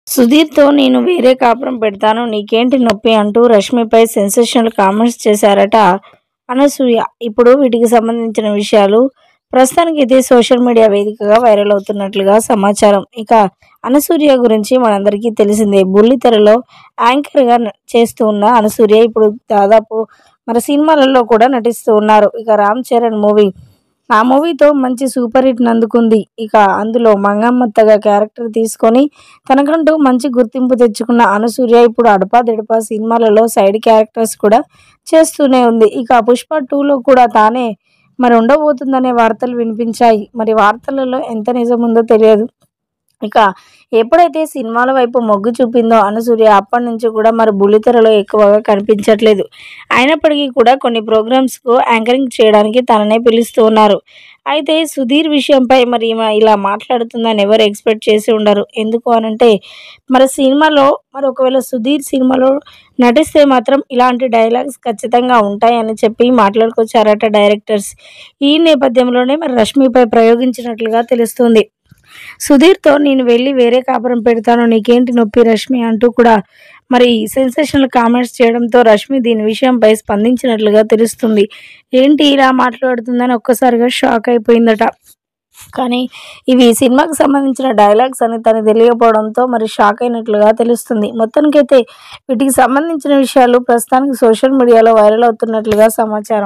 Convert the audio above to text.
సుధీర్తో నేను వేరే కాపురం పెడతాను నీకేంటి నొప్పి అంటూ రష్మిపై సెన్సేషనల్ కామెంట్స్ చేశారట అనసూయ ఇప్పుడు వీటికి సంబంధించిన విషయాలు ప్రస్తుతానికి అయితే సోషల్ మీడియా వేదికగా వైరల్ అవుతున్నట్లుగా సమాచారం ఇక అనసూయ గురించి మనందరికీ తెలిసిందే బుల్లితెరలో యాంకర్గా న- చేస్తూ ఉన్న అనసూయ ఇప్పుడు దాదాపు మరి సినిమాలలో కూడా నటిస్తూ ఉన్నారు ఇక రామ్ చరణ్ మూవీ ఆ మూవీతో మంచి సూపర్ హిట్ అందుకుంది ఇక అందులో మంగమ్మత్తగా క్యారెక్టర్ తీసుకొని తనకంటూ మంచి గుర్తింపు తెచ్చుకున్న అనసూయ ఇప్పుడు అడపాదడపా సినిమాలలో సైడ్ క్యారెక్టర్స్ కూడా చేస్తూనే ఉంది ఇక పుష్ప టూలో కూడా తానే మరి ఉండబోతుందనే వార్తలు వినిపించాయి మరి వార్తలలో ఎంత నిజం ఉందో తెలియదు ఇక ఎప్పుడైతే సినిమాల వైపు మొగ్గు చూపిందో అనసూయ అప్పటి నుంచి కూడా మరి బుల్లితెరలో ఎక్కువగా కనిపించట్లేదు అయినప్పటికీ కూడా కొన్ని ప్రోగ్రామ్స్కు యాంకరింగ్ చేయడానికి తననే పిలుస్తూ ఉన్నారు అయితే సుధీర్ విషయంపై మరి ఈమె ఇలా మాట్లాడుతుందని ఎవరు ఎక్స్పెక్ట్ చేసి ఉండరు ఎందుకు అనంటే మరి సినిమాలో మరి ఒకవేళ సుధీర్ సినిమాలో నటిస్తే మాత్రం ఇలాంటి డైలాగ్స్ ఖచ్చితంగా ఉంటాయని చెప్పి మాట్లాడుకొచ్చారట డైరెక్టర్స్ ఈ నేపథ్యంలోనే మరి రష్మిపై ప్రయోగించినట్లుగా తెలుస్తుంది సుధీర్తో నేను వెళ్ళి వేరే కాపురం పెడతాను నీకేంటి నొప్పి రష్మి అంటూ కూడా మరి సెన్సేషనల్ కామెంట్స్ చేయడంతో రష్మి దీని విషయంపై స్పందించినట్లుగా తెలుస్తుంది ఏంటి ఇలా మాట్లాడుతుందని ఒక్కసారిగా షాక్ అయిపోయిందట కానీ ఇవి సినిమాకి సంబంధించిన డైలాగ్స్ అని తను తెలియకపోవడంతో మరి షాక్ అయినట్లుగా తెలుస్తుంది మొత్తానికైతే వీటికి సంబంధించిన విషయాలు ప్రస్తుతానికి సోషల్ మీడియాలో వైరల్ అవుతున్నట్లుగా సమాచారం